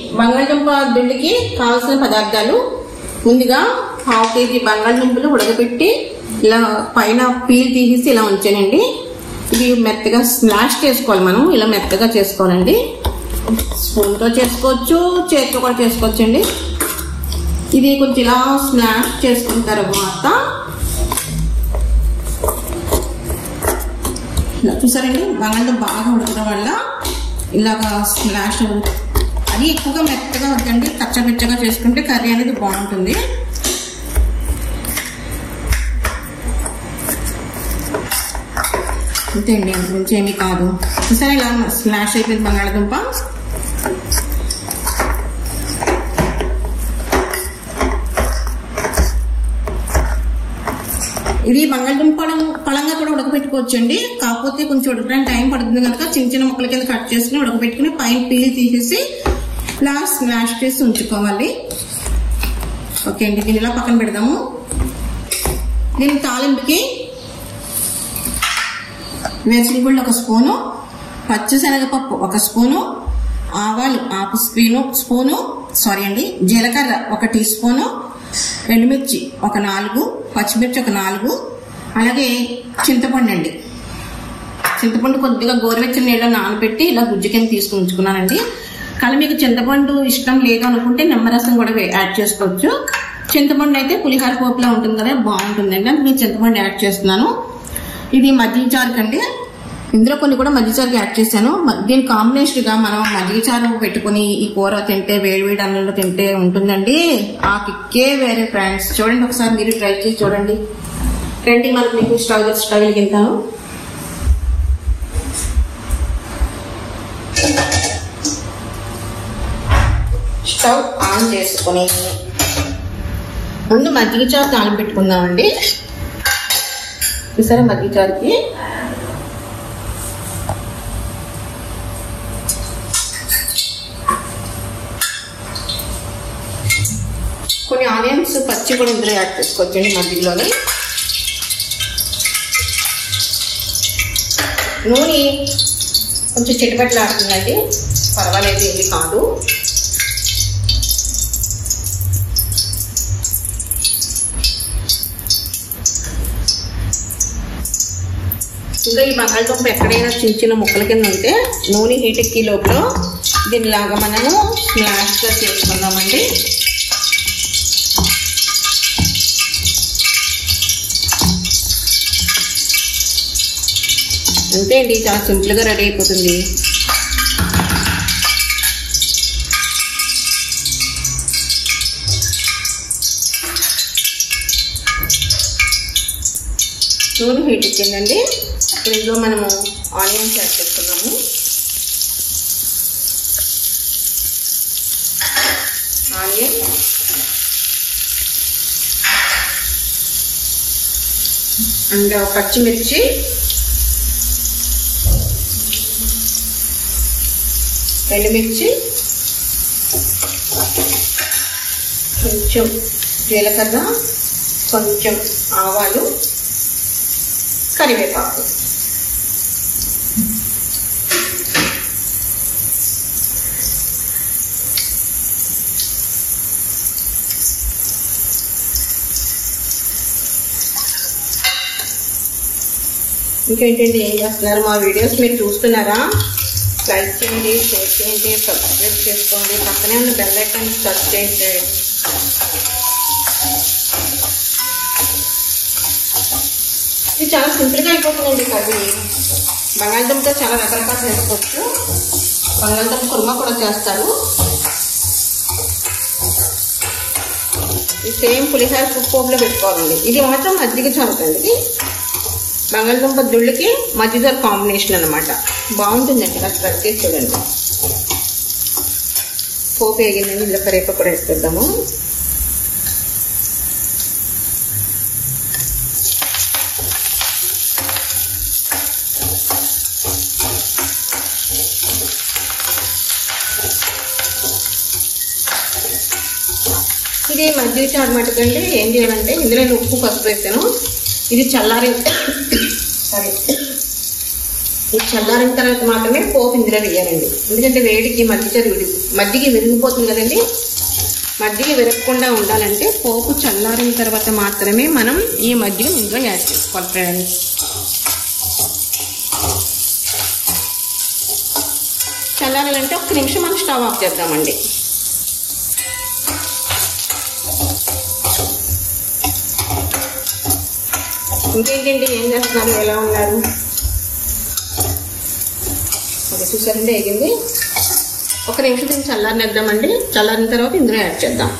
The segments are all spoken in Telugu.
బంగాళదుంప దుండికి కావాల్సిన పదార్థాలు ముందుగా పావు కేజీ బంగాళదుంపలు ఉడకబెట్టి ఇలా పైన పీల్ తీసేసి ఇలా ఉంచానండి ఇవి మెత్తగా స్మాష్ చేసుకోవాలి మనం ఇలా మెత్తగా చేసుకోవాలండి స్పూన్తో చేసుకోవచ్చు చేతితో కూడా చేసుకోవచ్చు అండి ఇది కొంచెం ఇలా స్మాష్ చేసుకున్న తర్వాత ఇలా చూసారండి బంగాళదుంప బాగా ఉడకడం వల్ల ఇలాగా స్మాష్ అది ఎక్కువగా మెత్తగా వద్దండి కచ్చపిచ్చగా చేసుకుంటే కర్రీ అనేది బాగుంటుంది అంతే అండి అంత మించి ఏమీ కాదు చూసారా ఇలా స్మాష్ అయిపోయింది బంగాళదుంప ఇది బంగాళదుంప పళం పళంగా కూడా ఉడకబెట్టుకోవచ్చు అండి కాకపోతే కొంచెం ఉడకడానికి టైం పడుతుంది కనుక చిన్న చిన్న ముక్కల కింద కట్ చేసుకుని ఉడకబెట్టుకుని పైన పీల్ తీసేసి ఇలా స్మాష్ చేసి ఉంచుకోవాలి ఓకే అండి దీన్ని ఇలా పక్కన పెడదాము దీని తాలింపుకి వేరుశనగుళ్ళు ఒక స్పూను పచ్చిశనగపప్పు ఒక స్పూను ఆవాలు హాఫ్ స్పూను స్పూను సారీ అండి జీలకర్ర ఒక టీ స్పూను ఎండుమిర్చి ఒక నాలుగు పచ్చిమిర్చి ఒక నాలుగు అలాగే చింతపండు అండి చింతపండు కొద్దిగా గోరువెచ్చని నీళ్ళ నానబెట్టి ఇలా గుజ్జు కింద తీసుకుని ఉంచుకున్నానండి కానీ మీకు చింతపండు ఇష్టం లేదు అనుకుంటే నిమ్మరసం కూడా వే- యాడ్ చేసుకోవచ్చు చింతపండు అయితే పులిహార పోపులా ఉంటుంది కదా బాగుంటుందండి అందుకే నేను చింతపండు యాడ్ చేస్తున్నాను ఇది మజ్జిగ చారుకు అండి ఇందులో కొన్ని కూడా మజ్జిగ చారుకి యాడ్ చేశాను మ- దీని కాంబినేషన్ గా మనం మజ్జిగ చారు పెట్టుకుని ఈ కూర తింటే వేడి వేడి అన్నంలో తింటే ఉంటుందండి ఆ కిక్కే వేరే ఫ్రెండ్స్ చూడండి ఒకసారి మీరు ట్రై చేసి చూడండి రండి మనకు మీకు స్టవ్ స్టవ్ వెలిగిస్తాను స్టవ్ ఆన్ చేసుకుని ముందు మజ్జిగ చారు తాళం పెట్టుకుందామండి చూసారా మజ్జిగ చారుకి కొన్ని ఆనియన్స్ పచ్చి కూడా ఇందులో యాడ్ చేసుకోవచ్చండి మజ్జిగలోని నూనె కొంచెం చిటపట్లు ఆడుతుందండి పర్వాలేదు ఏమి కాదు ఇంకా ఈ బంగాళదుంప ఎక్కడైనా చిన్న చిన్న ముక్కల కింద ఉంటే నూనె హీట్ ఎక్కి లోపల దీనిలాగా మనము స్మాష్గా చేసుకుందామండి అంతే అండి చాలా సింపుల్గా రెడీ అయిపోతుంది నూనె హీట్ ఎక్కిందండి ఇప్పుడు ఇందులో మనము ఆనియన్స్ యాడ్ చేసుకున్నాము ఆనియన్ అండ్ పచ్చిమిర్చి ఎండుమిర్చి కొంచెం జీలకర్ర కొంచెం ఆవాలు కరివేపాకు ఇంకేంటండి ఏం చేస్తున్నారు మా వీడియోస్ మీరు చూస్తున్నారా లైక్ చేయండి షేర్ చేయండి సబ్స్క్రైబ్ చేసుకోండి పక్కనే ఉన్న బెల్ ఐకాన్ టచ్ చేయండి ఇది చాలా సింపుల్గా అయిపోతుందండి కర్రీ బంగాళదుంపతో చాలా రకరకాలు చేసుకోవచ్చు బంగాళదుంప కుర్మా కూడా చేస్తారు ఈ సేమ్ పులిహార పోపులో పెట్టుకోవాలండి ఇది మాత్రం మజ్జిగ చారుతండి బంగాళదుంప దుళ్ళకి మజ్జిగ కాంబినేషన్ అన్నమాట బాగుంటుందండి కాస్త ట్రై చేసి చూడండి పోపు వేగిందండి ఇందులో కరేప కూడా వేసుకుందాము ఇది మజ్జిగ చారు మటుకండి ఏం చేయాలంటే ఇందులో నేను ఉప్పు పసుపు వేసాను ఇది చల్లారి సారీ ఇది చల్లారిన తర్వాత మాత్రమే పోపు ఇందులో వేయాలండి ఎందుకంటే వేడికి మజ్జిగ విడి మజ్జిగ విరిగిపోతుంది కదండి మజ్జిగ విరగకుండా ఉండాలంటే పోపు చల్లారిన తర్వాత మాత్రమే మనం ఈ మజ్జిగ ఇందులో యాడ్ చేసుకోవాలి ఫ్రెండ్స్ చల్లారాలంటే ఒక్క నిమిషం మనం స్టవ్ ఆఫ్ చేద్దామండి ఇంకేంటండి ఏం చేస్తున్నారు ఎలా ఉన్నారు ఓకే చూసారండి ఎగింది ఒక నిమిషం దీన్ని చల్లారనిద్దామండి చల్లారిన తర్వాత ఇందులో యాడ్ చేద్దాం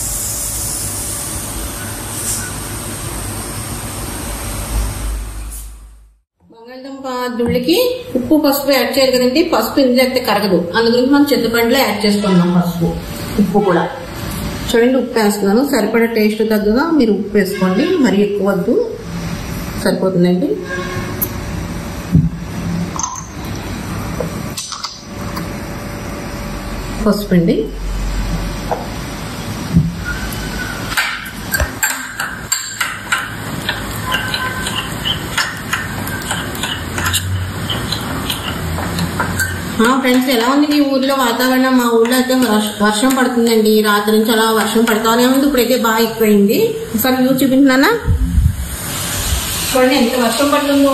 బంగాళదుంప దుళ్ళకి ఉప్పు పసుపు యాడ్ చేయాలి కదండి పసుపు ఇందులో అయితే కరగదు అందు గురించి మనం చింతపండులో యాడ్ చేసుకున్నాం పసుపు ఉప్పు కూడా చూడండి ఉప్పు వేస్తున్నాను సరిపడా టేస్ట్ తగ్గగా మీరు ఉప్పు వేసుకోండి మరీ ఎక్కువ వద్దు సరిపోతుందండి పసుపు అండి ఫ్రెండ్స్ ఎలా ఉంది మీ ఊర్లో వాతావరణం మా ఊర్లో అయితే వర్ష- వర్షం పడుతుందండి రాత్రి నుంచి అలా వర్షం పడతానే ఉంది ఇప్పుడైతే బాగా ఎక్కువైంది ఒకసారి వ్యూ చూపించినానా చూడండి ఎంత వర్షం పడుతుందో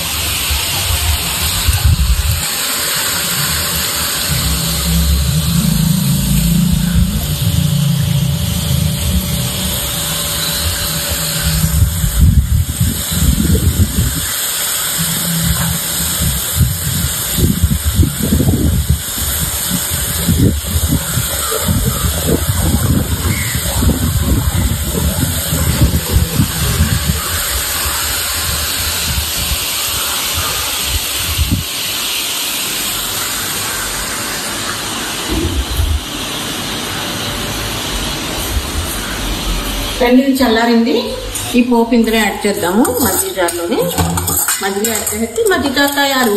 రెండు ఇది చల్లారింది ఈ పోపు ఇందులో యాడ్ చేద్దాము మజ్జిగ జార్లోని మజ్జిగ యాడ్ చేస్తే మజ్జిగ తయారు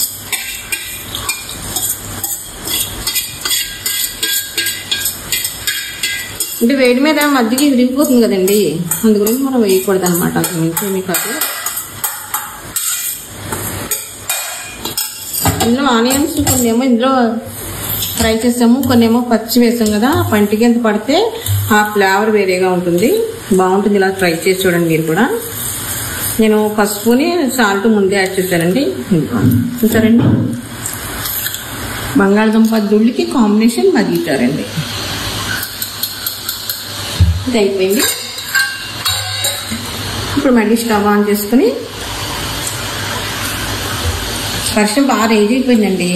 అంటే వేడి మీద మజ్జిగ విరిగిపోతుంది కదండి అందు గురించి మనం వేయకూడదు అనమాట అంతకు మించి ఏమీ కాదు ఇందులో ఆనియన్స్ కొన్ని ఏమో ఇందులో ఫ్రై చేసాము కొన్ని ఏమో పచ్చి వేసాం కదా పంటికి ఎంత పడితే ఆ ఫ్లేవర్ వేరేగా ఉంటుంది బాగుంటుంది ఇలా ట్రై చేసి చూడండి మీరు కూడా నేను పసుపుని సాల్ట్ ముందే యాడ్ చేశానండి ఇదిగో. చూసారండి బంగాళదుంప దుళ్ళకి కాంబినేషన్ మగ్గితారండి ఇది అయిపోయింది ఇప్పుడు మళ్ళీ స్టవ్ ఆన్ చేసుకుని వర్షం బాగా రేజ్ అయిపోయిందండి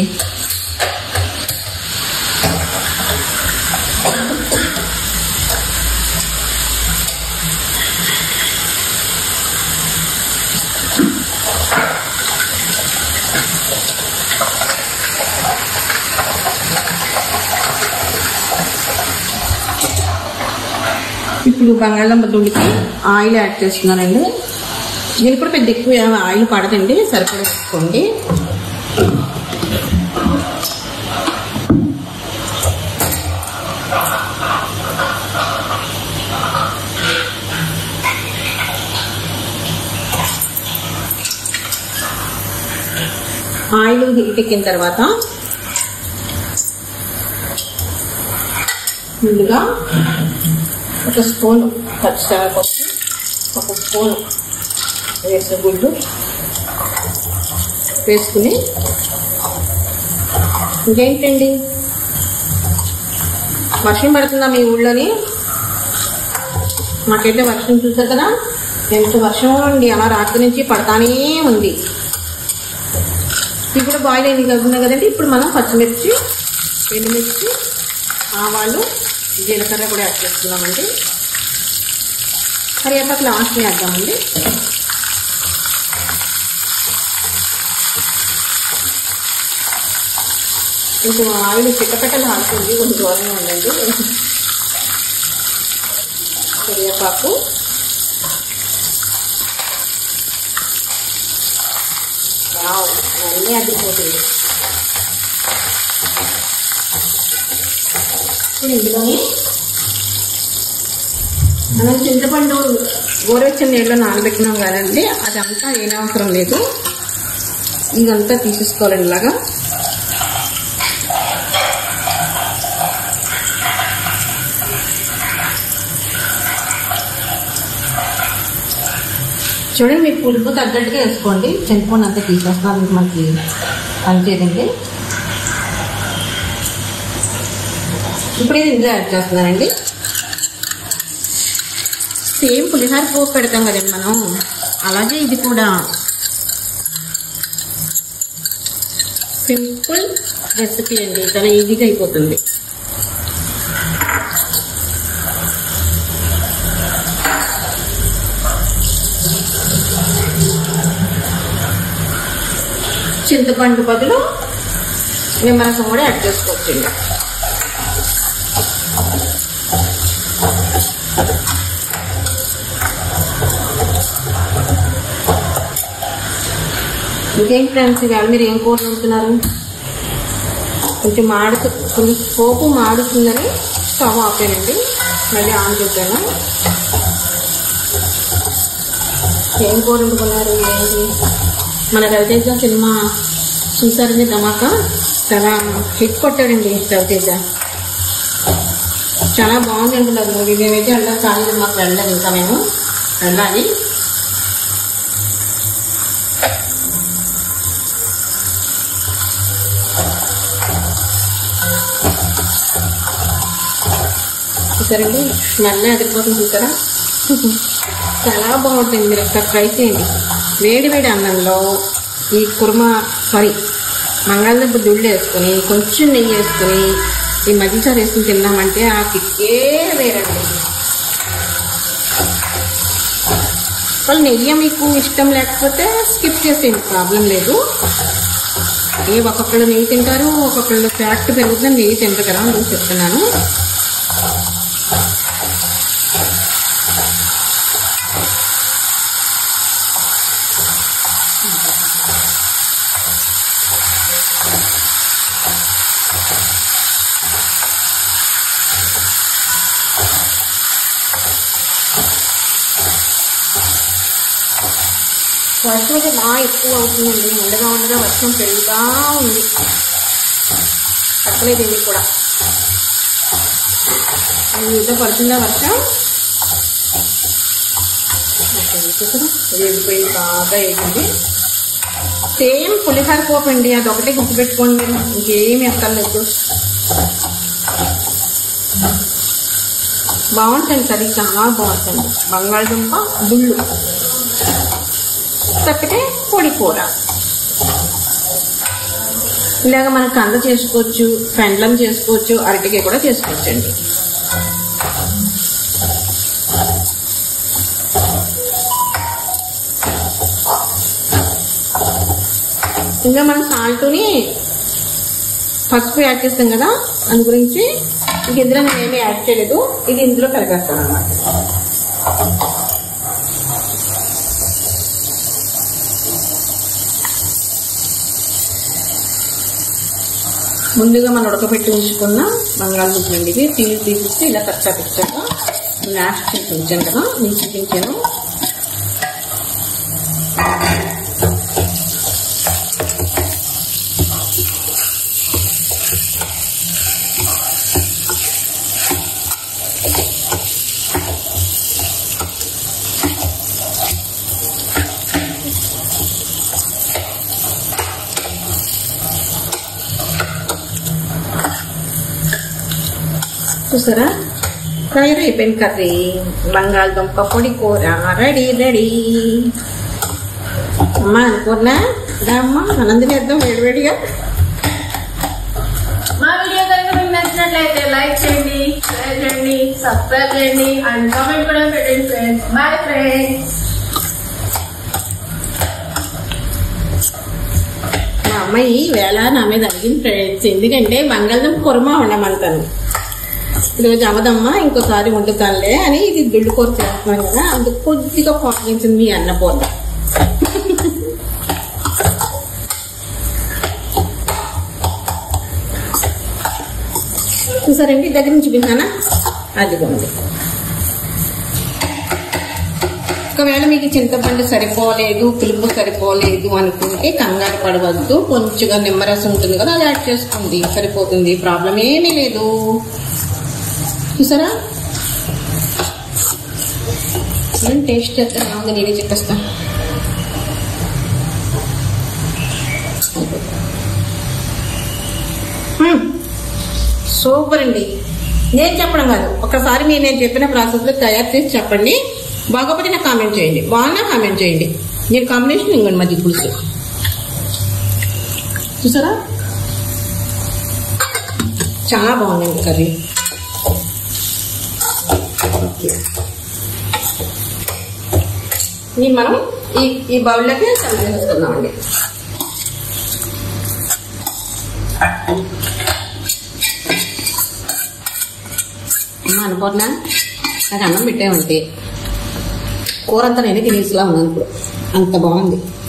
ఇప్పుడు బంగాళదుంప దుండికి ఆయిల్ యాడ్ చేస్తున్నానండి దీనికి కూడా పెద్ద ఎక్కువ ఏం ఆయిల్ పడదండి సరిపడా వేసుకోండి ఆయిల్ హీట్ ఎక్కిన తర్వాత ముందుగా ఒక స్పూన్ పచ్చిశనగపప్పు ఒక స్పూన్ వేసగుడ్డు వేసుకుని ఇంకేంటండి వర్షం పడుతుందా మీ ఊళ్ళోని మాకైతే వర్షం చూసారు కదా ఎంత వర్షం అండి అలా రాత్రి నుంచి పడతానే ఉంది ఇది కూడా బాయిల్ అయింది కదా కదండి ఇప్పుడు మనం పచ్చిమిర్చి ఎండుమిర్చి ఆవాలు జీలకర్ర కూడా యాడ్ చేస్తున్నామండి కరివేపాకు లాస్ట్ వేద్దామండి కొంచెం ఆయిల్ చిట్టపెట్టలు ఆడుతుంది కొంచెం దూరంగా ఉండండి కరివేపాకు వావ్ అన్నీ అడ్డిపోతుంది ఇప్పుడు ఇందులోని మనం చింతపండు గోరువెచ్చని నీళ్ళు నానబెట్టినాం కదండి అదంతా ఏనవసరం లేదు ఇదంతా తీసేసుకోవాలండి ఇలాగా చూడండి మీకు పులుపు తగ్గట్టుగా వేసుకోండి చింతపండు అంతా తీసేస్తాం మీకు మనకి పనిచేయదండి ఇప్పుడు ఇది ఇందులో యాడ్ చేస్తున్నానండి సేమ్ పులిహార పోపు పెడతాం కదండి మనం అలాగే ఇది కూడా సింపుల్ రెసిపీ అండి చాలా ఈజీగా అయిపోతుంది చింతపండు బదులు నిమ్మరసం కూడా యాడ్ చేసుకోవచ్చండి ఇంకేం ఫ్రెండ్స్ ఇవాళ మీరు ఏం కూర వండుతున్నారు కొంచెం మాడుతు కొంచెం పోపు మాడుతుందని స్టవ్ ఆపానండి మళ్ళీ ఆన్ చేద్దాను ఏం కూర వండుకున్నారు ఏంటి మన రవితేజ సినిమా చూసారండి ధమాకా చాలా హిట్ కొట్టాడండి రవితేజ చాలా బాగుంది అంటున్నారు మూవీ మేమైతే వెళ్ళాం కానీ మాకు వెళ్ళలేదు ఇంకా మేము వెళ్ళాలి చూసారండి స్మెల్ అదిరిపోతుంది చూసారా చాలా బాగుంటుంది మీరు ఒకసారి ట్రై చేయండి వేడి వేడి అన్నంలో ఈ కుర్మా సారీ మంగళదుంప దుళ్ళు వేసుకొని కొంచెం నెయ్యి వేసుకొని ఈ మజ్జిచారు వేసుకుని తిన్నామంటే ఆ కిక్కే వేరండి వాళ్ళు నెయ్యి మీకు ఇష్టం లేకపోతే స్కిప్ చేసేయండి ప్రాబ్లం లేదు ఏ ఒక్కొక్కళ్ళు నెయ్యి తింటారు ఒక్కొక్కళ్ళు ఫ్యాట్ పెరుగుతుంది నెయ్యి తింటారు కదా అని చెప్తున్నాను వర్షం అయితే బాగా ఎక్కువ అవుతుందండి ఉండగా ఉండగా వర్షం పెరుగుతా ఉంది చెప్పలేదు ఇది కూడా మీతో పడుతుందా వర్షం వెళ్ళిపోయింది బాగా వేసింది సేమ్ పులిహార పోపు అండి అది ఒకటే గుర్తుపెట్టుకోండి మీరు ఇంకేమి ఎక్కర్లేదు బాగుంటుంది కర్రీ చాలా బాగుంటుంది బంగాళదుంప గుళ్ళు తప్పితే పొడి కూర ఇలాగ మనం కంద చేసుకోవచ్చు పెండ్లం చేసుకోవచ్చు అరటికాయ కూడా చేసుకోవచ్చు అండి ఇంకా మనం సాల్ట్ని పసుపు యాడ్ చేస్తాం కదా అందు గురించి ఇంక ఇందులో నేను ఏమీ యాడ్ చేయలేదు ఇది ఇందులో కలిపేస్తాను అనమాట ముందుగా మనం ఉడకబెట్టి ఉంచుకున్న బంగాళదుంపలు అండి ఇవి పీల్ తీసేసి ఇలా కచ్చా పిచ్చాక మ్యాష్ చేసి ఉంచాను కదా నేను చూపించాను చూసారా తయారు అయిపోయింది కర్రీ బంగాళదుంప పొడి కూర రెడీ రెడీ అమ్మా అనుకున్నా అమ్మా ఆనందం వేద్దాం వేడివేడిగా మా వీడియో కనుక మీకు నచ్చినట్లయితే లైక్ చేయండి షేర్ చేయండి సబ్స్క్రైబ్ చేయండి అండ్ కామెంట్ కూడా పెట్టండి ఫ్రెండ్స్ బాయ్ ఫ్రెండ్స్ మా అమ్మాయి వేళ నా మీద అడిగింది ఫ్రెండ్స్ ఎందుకంటే బంగాళదుంప కుర్మా ఉండమంటాను ఈరోజు అవదమ్మా ఇంకోసారి వండుతానులే అని ఇది దుడ్డు కూర చేస్తున్నాను కదా అందుకు కొద్దిగా పాటించింది మీ అన్నపూర్ణ చూసారండి దగ్గర నుంచి చూపించానా అదిగోండి ఒకవేళ మీకు చింతపండు సరిపోలేదు పులుపు సరిపోలేదు అనుకుంటే కంగారు పడవద్దు కొంచెంగా నిమ్మరసం ఉంటుంది కదా అది యాడ్ చేసుకోండి సరిపోతుంది ప్రాబ్లం ఏమీ లేదు చూసారా నేను టేస్ట్ చేస్తాను బాగా నేనే చెప్పేస్తా మ్మ్. సూపర్ అండి నేను చెప్పడం కాదు ఒకసారి మీరు నేను చెప్పిన ప్రాసెస్ లో తయారు చేసి చెప్పండి బాగోపోతే నాకు కామెంట్ చేయండి బాగున్నా కామెంట్ చేయండి నేను కాంబినేషన్ ఇంకోండి మధ్య పులుసు చూసారా చాలా బాగుందండి కర్రీ దీన్ని మనం ఈ ఈ బౌల్లోకి సర్వ్ చేసుకుందామండి అమ్మ అనుకోన్నా నాకు అన్నం పెట్టామంటే కూర అంతా నేను తినేసిలా ఉన్నాను ఇప్పుడు అంత బాగుంది